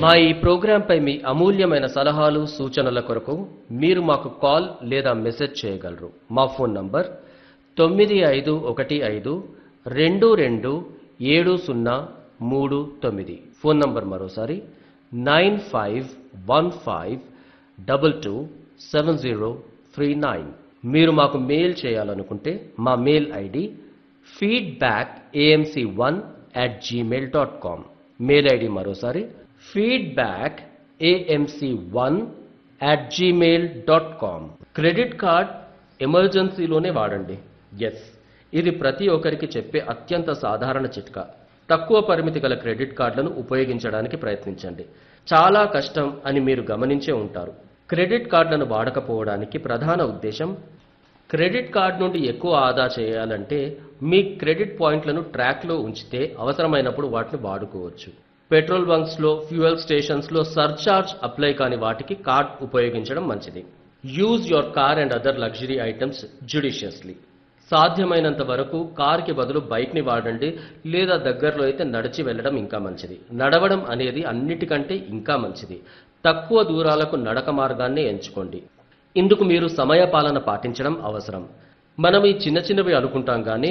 మా ఈ ప్రోగ్రాంపై మీ అమూల్యమైన సలహాలు సూచనల కొరకు మీరు మాకు కాల్ లేదా మెసేజ్ చేయగలరు మా ఫోన్ నంబర్ తొమ్మిది ఐదు ఒకటి ఐదు రెండు రెండు ఏడు సున్నా మూడు తొమ్మిది ఫోన్ నంబర్ మరోసారి nine five one five double two seven zero three nine మీరు మాకు మెయిల్ చేయాలనుకుంటే మా mail ID feedback AMC one at Gmail dot com mail ID మరోసారి feedback AMC one at Gmail dot com credit card ఎమర్జెన్సీలోనే వాడండి yes ఇది ప్రతి ఒక్కరికి చెప్పే అత్యంత సాధారణ చిట్కా తక్కువ పరిమితి గల క్రెడిట్ కార్డులను ఉపయోగించడానికి ప్రయత్నించండి చాలా కష్టం అని మీరు గమనించే ఉంటారు క్రెడిట్ కార్డులను వాడకపోవడానికి ప్రధాన ఉద్దేశం క్రెడిట్ కార్డ్ నుండి ఎక్కువ ఆదా చేయాలంటే మీ క్రెడిట్ పాయింట్లను ట్రాక్లో ఉంచితే అవసరమైనప్పుడు వాటిని వాడుకోవచ్చు పెట్రోల్ బంక్స్లో ఫ్యూయల్ స్టేషన్స్లో సర్చార్జ్ అప్లై కాని వాటికి కార్డ్ ఉపయోగించడం మంచిది use your car and other luxury items judiciously సాధ్యమైనంత వరకు కార్కి బదులు బైక్ని వాడండి లేదా దగ్గరలో అయితే నడిచి వెళ్ళడం ఇంకా మంచిది నడవడం అనేది అన్నిటికంటే ఇంకా మంచిది తక్కువ దూరాలకు నడక మార్గాన్ని ఎంచుకోండి ఇందుకు మీరు సమయపాలన పాటించడం అవసరం మనం ఈ చిన్న చిన్నవి అనుకుంటాం కానీ